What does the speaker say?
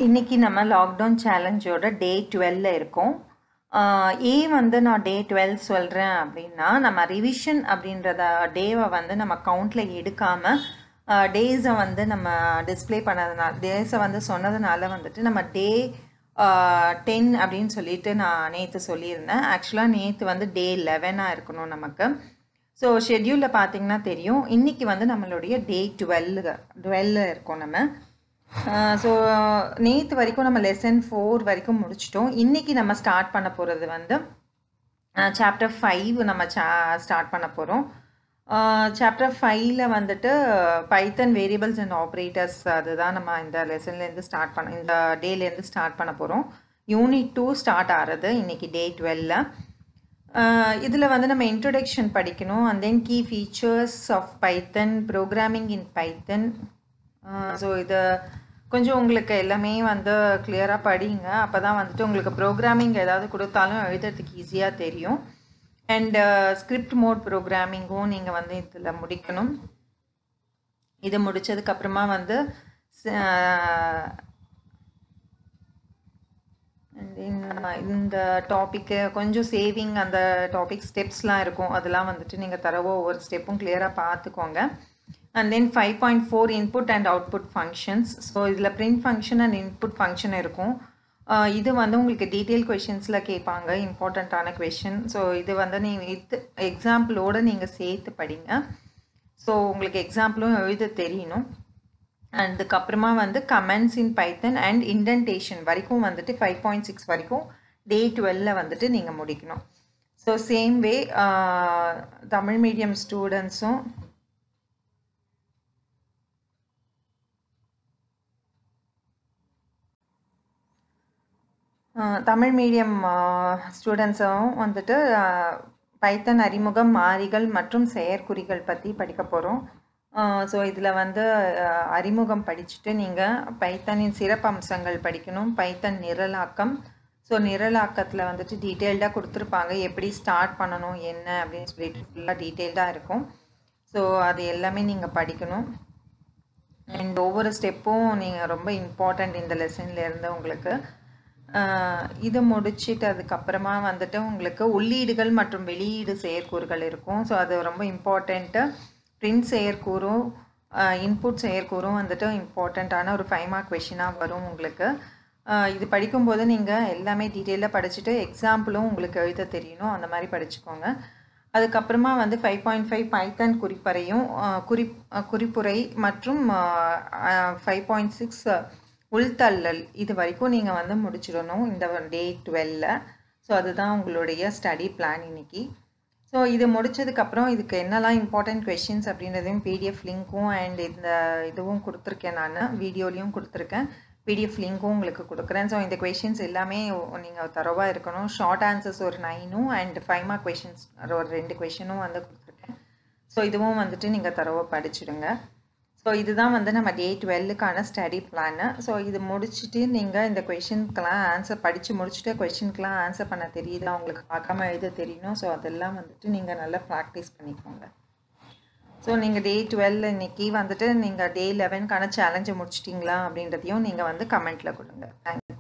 இன்னைக்கு நம்ம லாக்டவுன் சேலஞ்சோட டே டுவெல்ல இருக்கோம் ஆஹ் ஏன் வந்து நான் டே டுவெல் சொல்கிறேன் அப்படின்னா நம்ம ரிவிஷன் அப்படின்றத டேவை வந்து நம்ம கவுண்டில் எடுக்காமல் டேஸை வந்து நம்ம டிஸ்ப்ளே பண்ணதுனால டேஸை வந்து சொன்னதுனால வந்துட்டு நம்ம டே டென் அப்படின்னு சொல்லிட்டு நான் நேற்று சொல்லியிருந்தேன் ஆக்சுவலாக நேற்று வந்து டே லெவனாக இருக்கணும் நமக்கு ஸோ ஷெட்யூலில் பார்த்தீங்கன்னா தெரியும் இன்றைக்கி வந்து நம்மளுடைய டே டுவெல்லு டுவெல்ல இருக்கோம் நம்ம ஸோ நேற்று வரைக்கும் நம்ம லெசன் ஃபோர் வரைக்கும் முடிச்சிட்டோம் இன்றைக்கி நம்ம ஸ்டார்ட் பண்ண போகிறது வந்து சாப்டர் ஃபைவ் நம்ம சா ஸ்டார்ட் பண்ண போகிறோம் சாப்டர் ஃபைவ்ல வந்துட்டு பைத்தன் வேரியபிள்ஸ் அண்ட் ஆப்ரேட்டர்ஸ் அதுதான் நம்ம இந்த லெசன்லேருந்து ஸ்டார்ட் பண்ண இந்த டேலேருந்து ஸ்டார்ட் பண்ண போகிறோம் யூனிட் டூ ஸ்டார்ட் ஆகிறது இன்றைக்கி டே டுவெல்ல இதில் வந்து நம்ம இன்ட்ரொடக்ஷன் படிக்கணும் and then key features of Python programming in Python so இது கொஞ்சம் உங்களுக்கு எல்லாமே வந்து கிளியராக படிங்க அப்போ தான் வந்துட்டு உங்களுக்கு ப்ரோக்ராமிங் ஏதாவது கொடுத்தாலும் எழுதுறதுக்கு ஈஸியாக தெரியும் அண்ட் ஸ்கிரிப்ட் மோட் ப்ரோக்ராமிங்கும் நீங்கள் வந்து இதில் முடிக்கணும் இது முடித்ததுக்கப்புறமா வந்து இந்த டாப்பிக்கு கொஞ்சம் சேவிங் அந்த டாபிக் ஸ்டெப்ஸ்லாம் இருக்கும் அதெல்லாம் வந்துட்டு நீங்கள் தரவோ ஒவ்வொரு ஸ்டெப்பும் கிளியராக பார்த்துக்கோங்க and then five point four input and output functions so இதில் print function and input function இருக்கும் இது வந்து உங்களுக்கு டீட்டெயில் கொஷின்ஸில் கேட்பாங்க இம்பார்ட்டண்ட்டான கொஷின் ஸோ இது வந்து நீங்கள் இது எக்ஸாம்பிளோடு நீங்கள் சேர்த்து படிங்க ஸோ உங்களுக்கு எக்ஸாம்பிளும் எழுத தெரியணும் அதுக்கப்புறமா வந்து comments in Python and indentation வரைக்கும் வந்துட்டு ஃபைவ் பாயிண்ட் சிக்ஸ் வரைக்கும் டே டுவெல்ல வந்துட்டு நீங்கள் முடிக்கணும் so same way Tamil medium ஸ்டூடெண்ட்ஸும் தமிழ் மீடியம் ஸ்டூடெண்ட்ஸும் வந்துட்டு பைத்தன் அறிமுகம் மாறிகள் மற்றும் செயற்குறிகள் பற்றி படிக்க போகிறோம் ஸோ இதில் வந்து அறிமுகம் படிச்சுட்டு நீங்கள் பைத்தனின் சிறப்பம்சங்கள் படிக்கணும் பைத்தன் நிரலாக்கம் ஸோ நிரலாக்கத்தில் வந்துட்டு டீட்டெயில்டாக கொடுத்துருப்பாங்க எப்படி ஸ்டார்ட் பண்ணணும் என்ன அப்படின்னு சொல்லிட்டு ஃபுல்லாக டீட்டெயில்டாக இருக்கும் ஸோ அது எல்லாமே நீங்கள் படிக்கணும் அண்ட் ஒவ்வொரு ஸ்டெப்பும் நீங்கள் ரொம்ப இம்பார்ட்டண்ட் இந்த லெசன்லேருந்து உங்களுக்கு இது முடிச்சுட்டு அதுக்கப்புறமா வந்துட்டு உங்களுக்கு உள்ளீடுகள் மற்றும் வெளியீடு செயற்கூறுகள் இருக்கும் ஸோ அது ரொம்ப இம்பார்ட்டண்ட்டு பிரிண்ட் செயற்கூறும் இன்புட் செயற்கூறும் வந்துட்டு இம்பார்ட்டண்ட்டான ஒரு ஃபைவ் மார்க் கொஷினாக வரும் உங்களுக்கு இது படிக்கும்போது நீங்கள் எல்லாமே டீட்டெயிலாக படிச்சுட்டு எக்ஸாம்பிளும் உங்களுக்கு எழுத தெரியணும் அந்த மாதிரி படிச்சுக்கோங்க அதுக்கப்புறமா வந்து ஃபைவ் பாயிண்ட் ஃபைவ் பைத்தன் குறிப்பறையும் குறி குறிப்புரை மற்றும் ஃபைவ் பாயிண்ட் சிக்ஸ் உள்தள்ளல் இது வரைக்கும் நீங்கள் வந்து முடிச்சிடணும் இந்த டே டுவெல்ல ஸோ அதுதான் உங்களுடைய ஸ்டடி பிளான் இன்னைக்கு ஸோ இது முடிச்சதுக்கப்புறம் இதுக்கு என்னெல்லாம் இம்பார்ட்டன்ட் கொஷின்ஸ் அப்படின்றதையும் பிடிஎஃப் லிங்க்கும் அண்ட் இந்த இதுவும் கொடுத்துருக்கேன் நான் வீடியோலையும் கொடுத்துருக்கேன் பிடிஎஃப் லிங்க்கும் உங்களுக்கு கொடுக்குறேன் ஸோ இந்த கொஷின்ஸ் எல்லாமே நீங்கள் தரவாக இருக்கணும் ஷார்ட் ஆன்சர்ஸ் ஒரு நைனும் அண்ட் ஃபைவ் மார்க் கொஷின்ஸ் ஒரு ரெண்டு கொஷினும் வந்து கொடுத்துருக்கேன் ஸோ இதுவும் வந்துட்டு நீங்கள் தரவாக படிச்சுடுங்க ஸோ இதுதான் வந்து நம்ம டே டுவெல்லுக்கான ஸ்டடி பிளானு ஸோ இது முடிச்சுட்டு நீங்கள் இந்த கொஷினுக்கெலாம் ஆன்சர் படித்து முடிச்சுட்டு கொஷினுக்கெலாம் ஆன்சர் பண்ண தெரியுதா உங்களுக்கு பார்க்காம எழுத தெரியணும் ஸோ அதெல்லாம் வந்துட்டு நீங்கள் நல்லா ப்ராக்டிஸ் பண்ணிக்கோங்க ஸோ நீங்கள் டே டுவெல் இன்னைக்கு வந்துட்டு நீங்கள் டே லெவனுக்கான சேலஞ்சை முடிச்சிட்டிங்களா அப்படின்றதையும் நீங்கள் வந்து கமெண்ட்டில் கொடுங்க தேங்க்யூ